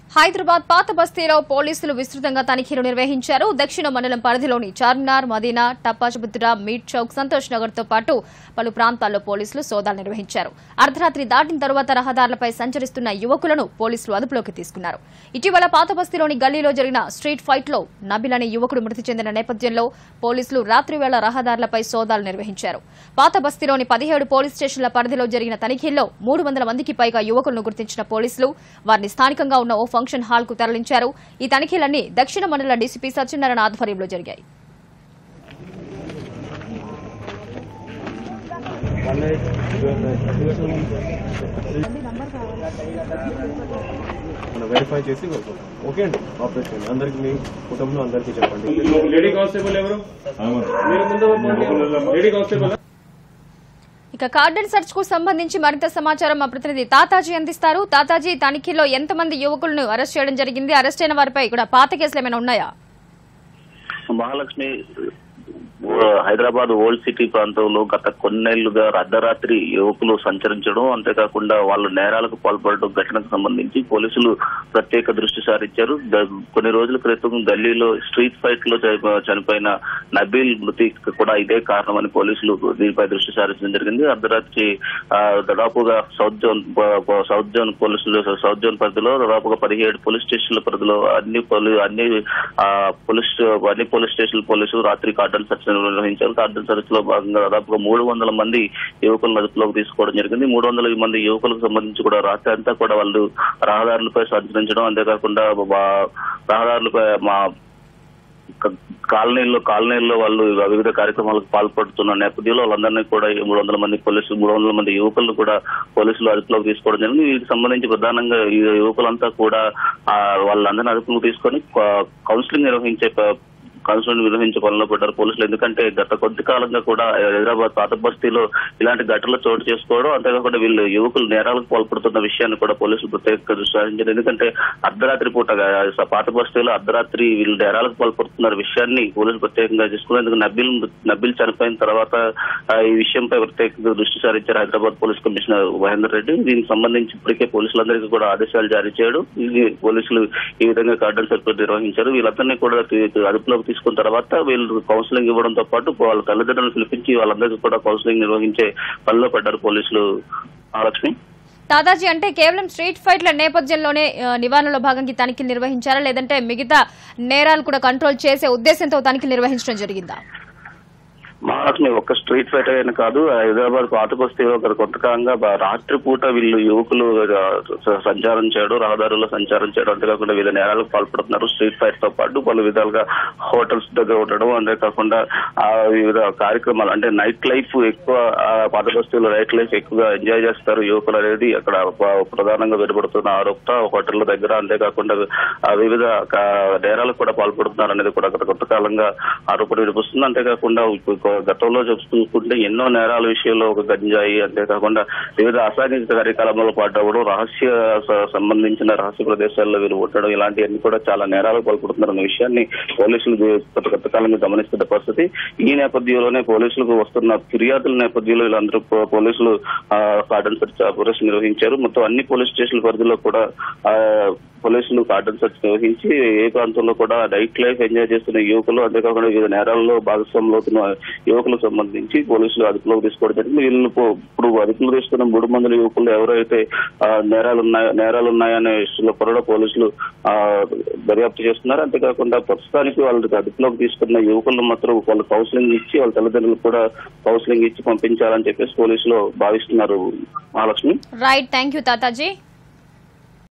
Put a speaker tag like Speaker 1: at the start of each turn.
Speaker 1: హైదరాబాద్ పాత బస్తీలో పోలీసులు విస్తృతంగా తనిఖీలు నిర్వహించారు దక్షిణ మండలం పరిధిలోని చార్మినార్ మదీనా టప్పాచుబుద్ర మీట్ చౌక్ సంతోష్ నగర్ తో పాటు పలు ప్రాంతాల్లో పోలీసులు సోదాలు నిర్వహించారు అర్ధరాత్రి దాటిన తరువాత రహదారులపై సంచరిస్తున్న యువకులను పోలీసులు అదుపులోకి తీసుకున్నారు ఇటీవల పాత బస్తీలోని గల్లీలో జరిగిన స్ట్రీట్ ఫైట్ లో నబిల్ అనే యువకుడు మృతి చెందిన నేపథ్యంలో పోలీసులు రాత్రివేళ రహదారులపై సోదాలు నిర్వహించారు పాత బస్తీలోని పదిహేడు పోలీస్ స్టేషన్ల పరిధిలో జరిగిన తనిఖీల్లో మూడు వందల మందికి పైగా యువకులను గుర్తించిన పోలీసులు వారిని స్థానికంగా ఉన్న ఓ ఫంక్షన్ హాల్ కు తరలించారు ఈ తనిఖీలన్నీ దక్షిణ మండల డీసీపీ సత్యనారాయణ ఆధ్వర్యంలో జరిగాయి
Speaker 2: మనం వెరిఫై చేసి వెళ్తాం ఓకే అండి ఆపరేషన్ అందరికి మీ కుటుంబంలో అందరికీ చెప్పండి
Speaker 3: లేడీ కానిస్టేబుల్ ఎవరు మీరు ముందు పంపండి. లేడీ కానిస్టేబుల్
Speaker 1: ఇక కార్డన్ సర్చ్ కు సంబంధించి మరింత సమాచారం మా ప్రతినిధి తాతాజీ అందిస్తారు తాతాజీ తనిఖీలో ఎంతమంది యువకులను అరెస్ట్ చేయడం జరిగింది అరెస్ట్ అయిన వారిపై కూడా పాత కేసులు ఏమైనా ఉన్నాయా
Speaker 4: మహాలక్ష్మి ఓ- హైదరాబాద్ ఓల్డ్ సిటీ ప్రాంతంలో గత కొన్నేళ్లుగా అర్ధరాత్రి యువకులు సంచరించడం అంతేకాకుండా వాళ్ళు నేరాలకు పాల్పడడం ఘటనకు సంబంధించి పోలీసులు ప్రత్యేక దృష్టి సారించారు ద- కొన్ని రోజుల క్రితం గల్లీలో స్ట్రీట్ ఫైట్ లో చనిపో- చనిపోయిన నబీల్ మృతికి కూడా ఇదే కారణమని పోలీసులు దీనిపై దృష్టి సారించడం జరిగింది అర్ధరాత్రి ఆ, దాదాపుగా సౌత్ జోన్ ప- ప- సౌత్ జోన్ పోలీసులు సౌత్ జోన్ పరిధిలో దాదాపుగా పదిహేడు పోలీస్ స్టేషన్ల పరిధిలో అన్ని పోలీ అన్ని ఆ, పోలీస్ అన్ని పోలీస్ స్టేషన్ పోలీసులు రాత్రి కార్డన్ సర్చ్ నిర్వహించారు కార్డన్ సర్చ్ లో భాగంగా దాదాపుగా మూడు వందల మంది యువకులను అదుపులోకి తీసుకోవడం జరిగింది మూడు వందల మంది యువకులకు సంబంధించి కూడా రాత్రి అంతా కూడా వాళ్ళు రహదారులపై సంచరించడం అంతేకాకుండా బా- రహదారులపై మా క- కాలనీల్లో కాలనీల్లో వాళ్ళు వివిధ కార్యక్రమాలకు పాల్పడుతున్న నేపథ్యంలో వాళ్ళందరినీ కూడా ఈ మూడు వందల మంది పోలీసులు మూడు వందల మంది యువకులను కూడా పోలీసులు అదుపులోకి తీసుకోవడం జరిగింది వీటికి సంబంధించి ప్రధానంగా ఈ యువకులంతా కూడా ఆ, వాళ్ళందరినీ అదుపులోకి తీసుకొని క- కౌన్సిలింగ్ నిర్వహించే ప- కౌన్సిలింగ్ నిర్వహించే పనిలో పడ్డారు పోలీసులు ఎందుకంటే గత కొద్ది కాలంగా కూడా హైదరాబాద్ పాత బస్తీలో ఇలాంటి ఘటనలు చోటు చేసుకోవడం అంతేకాకుండా వీళ్ళు యువకులు నేరాలకు పాల్పడుతున్న విషయాన్ని కూడా పోలీసులు ప్రత్యేక దృష్టి సారించారు ఎందుకంటే అర్ధరాత్రి పూట గా- పాత బస్తీలో అర్ధరాత్రి వీళ్ళు నేరాలకు పాల్పడుతున్న విషయాన్ని పోలీసులు ప్రత్యేకంగా తీసుకున్నారు ఎందుకంటే నబిల్ నబిల్ చనిపోయిన తర్వాత ఆ, ఈ విషయంపై ప్రత్యేకంగా దృష్టి సారించారు హైదరాబాద్ పోలీస్ కమిషనర్ మహేందర్ రెడ్డి దీనికి సంబంధించి ఇప్పటికే పోలీసులందరికీ కూడా ఆదేశాలు జారీ చేయడం ఇది పోలీసులు ఈ విధంగా కార్డన్ సర్క్యూట్ నిర్వహించారు వీళ్ళందరినీ కూడా తీ- అదుపులోకి తీసుకున్న తర్వాత వీళ్ళు కౌన్సిలింగ్ ఇవ్వడంతో పాటు వాళ్ళ తల్లిదండ్రులను పిలిపించి వాళ్ళందరికీ కూడా కౌన్సిలింగ్ నిర్వహించే పనిలో పడ్డారు పోలీసులు మహాలక్ష్మి
Speaker 1: తాతాజీ అంటే కేవలం స్ట్రీట్ ఫైట్ల నేపథ్యంలోనే ఆ, నివారణలో భాగంగా ఈ తనిఖీలు నిర్వహించారా లేదంటే మిగతా నేరాలు కూడా కంట్రోల్ చేసే ఉద్దేశంతో తనిఖీలు నిర్వహించడం జరిగిందా
Speaker 4: మహాలక్ష్మి ఒక్క స్ట్రీట్ ఫైట్ అయిన కాదు హైదరాబాద్ పాత బస్తీలో గత కొంతకాలంగా బ- రాత్రిపూట వీళ్ళు యువకులు ఆ, స- సంచారం చేయడం రహదారుల్లో సంచారం చేయడం అంతేకాకుండా వివిధ నేరాలకు పాల్పడుతున్నారు స్ట్రీట్ ఫైట్ తో పాటు పలు విధాలుగా హోటల్స్ దగ్గర ఉండడం అంతేకాకుండా ఆ వివిధ కార్యక్రమాలు అంటే నైట్ లైఫ్ ఎక్కువ ఆ, పాత బస్తీలో నైట్ లైఫ్ ఎక్కువగా ఎంజాయ్ చేస్తారు యువకులు అనేది అక్కడ ప- ప్రధానంగా వెలువడుతున్న ఆరోపణ హోటళ్ల దగ్గర అంతేకాకుండా ఆ, వివిధ క- నేరాలకు కూడా పాల్పడుతున్నారు అనేది కూడా గత కొంతకాలంగా ఆరోపణ వినిపిస్తుంది అంతేకాకుండా ఇప్పుడు గతంలో చూసుకుంటే ఎన్నో నేరాల విషయంలో ఒక గంజాయి అంతేకాకుండా వివిధ అసాంఘిక కార్యకలాపాలు పాల్పడడం రహస్య స- సంబంధించిన రహస్య ప్రదేశాల్లో వీళ్ళు ఉండడం ఇలాంటివన్నీ కూడా చాలా నేరాలకు పాల్పడుతున్నారన్న విషయాన్ని పోలీసులు గత కొంతకాలంగా గమనిస్తున్న పరిస్థితి ఈ నేపథ్యంలోనే పోలీసులకు వస్తున్న ఫిర్యాదుల నేపథ్యంలో వీళ్ళందరూ పో- పోలీసులు కార్డన్ సెర్చ్ ఆపరేషన్ నిర్వహించారు మొత్తం అన్ని పోలీస్ స్టేషన్ల పరిధిలో కూడా ఆ, పోలీసులు కార్డన్ సెర్చ్ నిర్వహించి ఏ ప్రాంతంలో కూడా నైట్ లైఫ్ ఎంజాయ్ చేస్తున్న యువకులు అంతేకాకుండా వివిధ నేరాల్లో భాగస్వాములు అవుతున్న యువకులకు సంబంధించి పోలీసులు అదుపులోకి తీసుకోవడం జరిగింది వీళ్ళు పో- ఇప్పుడు అదుపులో తీసుకున్న మూడు మంది యువకులు ఎవరైతే ఆ, నేరాలు ఉన్నాయో నేరాలు ఉన్నాయనే విషయంలో కూడా పోలీసులు ఆ, దర్యాప్తు చేస్తున్నారు అంతేకాకుండా ప్రస్తుతానికి వాళ్ళకి అదుపులోకి తీసుకున్న యువకులను మాత్రం వాళ్ళు కౌన్సిలింగ్ ఇచ్చి వాళ్ళ తల్లిదండ్రులకు కూడా కౌన్సిలింగ్ ఇచ్చి పంపించాలని చెప్పేసి పోలీసులు భావిస్తున్నారు Mahalakshmi
Speaker 1: right thank you Tataji